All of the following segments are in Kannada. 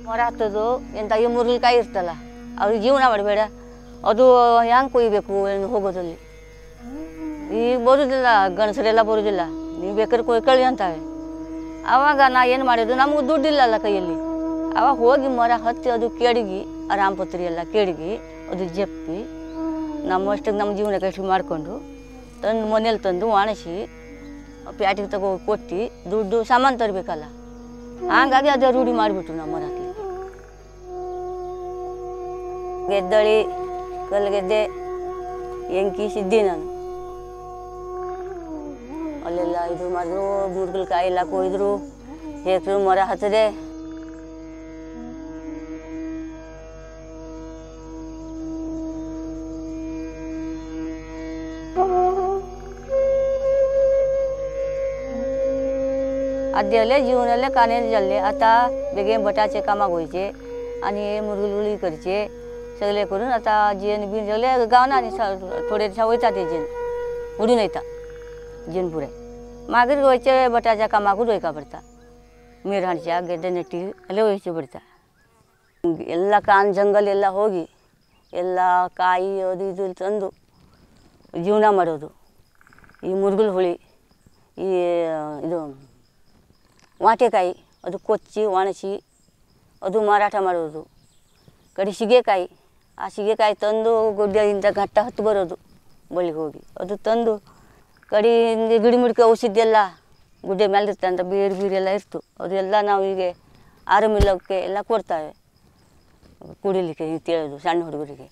ಮರ ಹತ್ತೋದು ಎಂತ ಈ ಮುರುಳ್ಕಾಯಿ ಇರ್ತಲ್ಲ ಅವ್ರಿಗೆ ಜೀವನ ಮಾಡಬೇಡ ಅದು ಹ್ಯಾಂಗೆ ಕೊಯ್ಬೇಕು ಏನು ಹೋಗೋದಲ್ಲಿ ಈಗ ಬರೋದಿಲ್ಲ ಗಂಡಸರೆಲ್ಲ ಬರೋದಿಲ್ಲ ನೀವು ಬೇಕಾದ್ರೆ ಕೊಯ್ಕೊಳ್ಳಿ ಅಂತಾವೆ ಆವಾಗ ನಾ ಏನು ಮಾಡಿದ್ದು ನಮಗೂ ದುಡ್ಡಿಲ್ಲಲ್ಲ ಕೈಯಲ್ಲಿ ಆವಾಗ ಹೋಗಿ ಮರ ಹತ್ತಿ ಅದು ಕೆಡಗಿ ಆ ರಾಮಪತ್ರಿ ಎಲ್ಲ ಕೆಡಗಿ ಅದು ಜಪ್ಪಿ ನಮ್ಮಷ್ಟಕ್ಕೆ ನಮ್ಮ ಜೀವನ ಕಷ್ಟ ಮಾಡಿಕೊಂಡು ತಂದು ಮನೇಲಿ ತಂದು ಒಣಸಿ ಪ್ಯಾಟಿಗೆ ತಗೋ ಕೊಟ್ಟು ದುಡ್ಡು ಸಾಮಾನು ತರಬೇಕಲ್ಲ ಹಾಗಾಗಿ ಅದೇ ರೂಢಿ ಮಾಡಿಬಿಟ್ರು ನಮ್ಮ ಮರ ಹತ್ಲಿಕ್ಕೆ ಗೆದ್ದಳಿ ಕಲ್ಗೆದ್ದೆ ಎಂಕಿ ಸಿದ್ದಿ ನಾನು ಅಲ್ಲೆಲ್ಲ ಇದು ಮಾಡಿದ್ರು ಮುರುಗಲ್ಕಾಯಿ ಎಲ್ಲ ಕೊಯ್ದ್ರು ಹೇಕ್ರು ಮರ ಹತ್ತದೆ आद्याले जीवनाले कानेर जाल्ले आता बेगीन बटाचे कामाक वयचे आनी मुरगुली करचे सगळे करून आता जेन बीन सगळे गावना आनी स- थोडे दिसा वयता ते जेन उडून येता जेन पुरे मागीर वयचे बटाच्या कामाकूच वयका पडटा मीर ಗೆಡ್ಡೆ ನೆಟ್ಟಿ ಅಲ್ಲೇ ವಹಿಸಿ ಬಿಡ್ತಾ ಎಲ್ಲ ಕಾನ್ ಜಂಗಲ್ ಎಲ್ಲ ಹೋಗಿ ಎಲ್ಲ ಕಾಯಿ ಅದು ಇದು ತಂದು ಜೀವನ ಮಾಡೋದು ಈ ಮುರುಗಲ್ ಹುಳಿ ಈ ಇದು ವಾಟೆಕಾಯಿ ಅದು ಕೊಚ್ಚಿ ಒಣಸಿ ಅದು ಮಾರಾಟ ಮಾಡೋದು ಕಡೆ ಸೀಗೆಕಾಯಿ ಆ ಸೀಗೆಕಾಯಿ ತಂದು ಗುಡ್ಡೆಯಿಂದ ಘಟ್ಟ ಹತ್ತು ಬರೋದು ಬಳ್ಳಿಗೆ ಹೋಗಿ ಅದು ತಂದು ಕಡೆ ಗಿಡಮಿಡ್ಕೆ ಔಷಧಿ ಎಲ್ಲ ಗುಡ್ಡೆ ಮೇಲೆ ಇರ್ತದೆ ಅಂತ ಬೀರು ಬೀರು ಎಲ್ಲ ಇರ್ತು ಅದೆಲ್ಲ ನಾವು ಹೀಗೆ ಆರಾಮಿಲ್ಲಕ್ಕೆ ಎಲ್ಲ ಕೊಡ್ತಾವೆ ಕುಡಿಲಿಕ್ಕೆ ತಿಳಿದು ಸಣ್ಣ ಹುಡುಗರಿಗೆ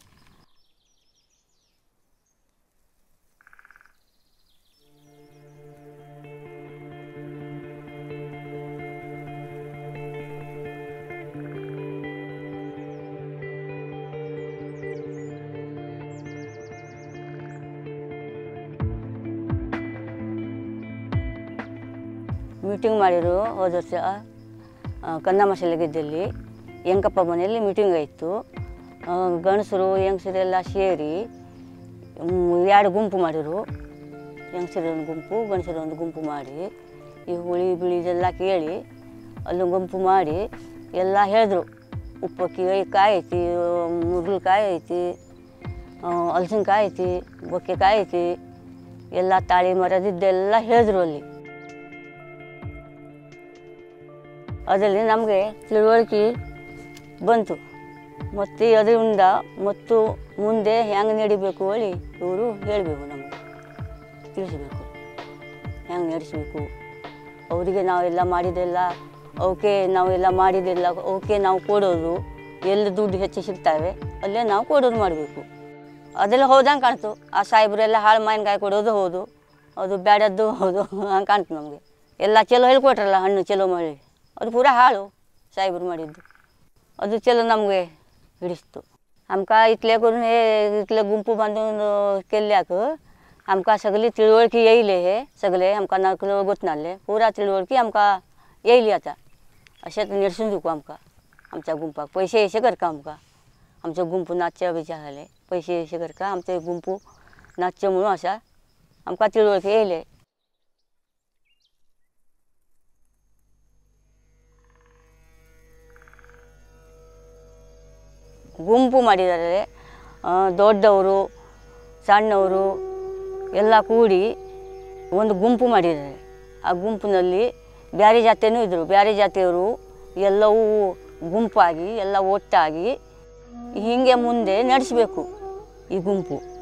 ಮೀಟಿಂಗ್ ಮಾಡಿರು ಹೋದ ವರ್ಷ ಆ, ಕನ್ನಮಶಾಲೆ ಗೆದ್ದಲ್ಲಿ ಯಂಕಪ್ಪ ಮನೆಯಲ್ಲಿ ಮೀಟಿಂಗ್ ಆಯಿತು ಗಂಡಸರು ಹೆಂಗಸರೆಲ್ಲ ಸೇರಿ ಮ್, ಎರಡು ಗುಂಪು ಮಾಡಿರು ಹೆಂಗಸರ ಒಂದು ಗುಂಪು ಗಂಡಸರ ಒಂದು ಗುಂಪು ಮಾಡಿ ಈ ಹುಳಿ ಬಿಳಿ ಇದೆಲ್ಲ ಕೇಳಿ ಅಲ್ಲೊಂದು ಗುಂಪು ಮಾಡಿ ಎಲ್ಲ ಹೇಳಿದ್ರು ಉಪ್ಪಕ್ಕಿ ಕಾಯಿ ಐತಿ ಮುರುಗಲ್ಕಾಯಿ ಐತಿ ಹಲಸಿನಕಾಯಿ ಐತಿ ಬೊಕ್ಕೆಕಾಯಿ ಐತಿ ಎಲ್ಲ ತಾಳಿ ಮರದಿದ್ದೆಲ್ಲ ಹೇಳಿದ್ರು ಅಲ್ಲಿ ಅದರಲ್ಲಿ ನಮಗೆ ತಿಳುವಳಿಕೆ ಬಂತು ಮತ್ತು ಅದರಿಂದ ಮತ್ತು ಮುಂದೆ ಹೆಂಗೆ ನಡಿಬೇಕು ಹೇಳಿ ಇವರು ಹೇಳಬೇಕು ನಮಗೆ ತಿಳಿಸ್ಬೇಕು ಹೆಂಗೆ ನಡೆಸಬೇಕು ಅವರಿಗೆ ನಾವೆಲ್ಲ ಮಾಡಿದ್ದೆಲ್ಲ ಅವಕ್ಕೆ ನಾವೆಲ್ಲ ಮಾಡಿದ್ದೆಲ್ಲ ಅವಕ್ಕೆ ನಾವು ಕೊಡೋದು ಎಲ್ಲಿ ದುಡ್ಡು ಹೆಚ್ಚು ಸಿಗ್ತವೆ ಅಲ್ಲೇ ನಾವು ಕೊಡೋದು ಮಾಡಬೇಕು ಅದೆಲ್ಲ ಹೋದಂಗೆ ಕಾಣ್ತು ಆ ಸಾಹೇಬ್ರೆಲ್ಲ ಹಾಳು ಮಾವಿನಕಾಯಿ ಕೊಡೋದು ಹೌದು ಅದು ಬ್ಯಾಡದ್ದು ಹೌದು ಹಂಗೆ ಕಾಣ್ತು ನಮಗೆ ಎಲ್ಲ ಚಲೋ ಹೇಳ್ಕೊಟ್ರಲ್ಲ ಹಣ್ಣು ಚಲೋ ಮಾಡಿ ಅದು ಪೂರ ಹಾಳು ಸಾಹೇಬ್ರು ಮಾಡಿದ್ದು ಅದು ಚಲೋ ನಮಗೆ ಹಿಡಿಸ್ತು आमकां इतलें करून हे इतले गुंपू बांदून अ, केल्ल्याक आमकां सगळी तिळवळकी येयले हे सगळे आमकां नकलो गोतनाले पुरा तिळवळकी आमकां येयली आतां अशेंच निर्सून दिवू आमकां आमच्या गुंपाक पयशे येयशे करता आमकां आमचो गुंपू नाच्य बिच्या जाले पयशे येयशे करता आमचो गुंपू नाच्य म्हणून आसा आमकां तिळवळकी येयले ಗುಂಪು ಮಾಡಿದ್ದಾರೆ ಆ, ದೊಡ್ಡವರು ಸಣ್ಣವರು ಎಲ್ಲ ಕೂಡಿ ಒಂದು ಗುಂಪು ಮಾಡಿದ್ದಾರೆ ಆ ಗುಂಪಿನಲ್ಲಿ ಬ್ಯಾರೆ ಜಾತಿಯೂ ಇದ್ದರು ಬ್ಯಾರೆ ಜಾತಿಯವರು ಎಲ್ಲವೂ ಗುಂಪಾಗಿ ಎಲ್ಲ ಒಟ್ಟಾಗಿ ಹೀಗೆ ಮುಂದೆ ನಡೆಸಬೇಕು ಈ ಗುಂಪು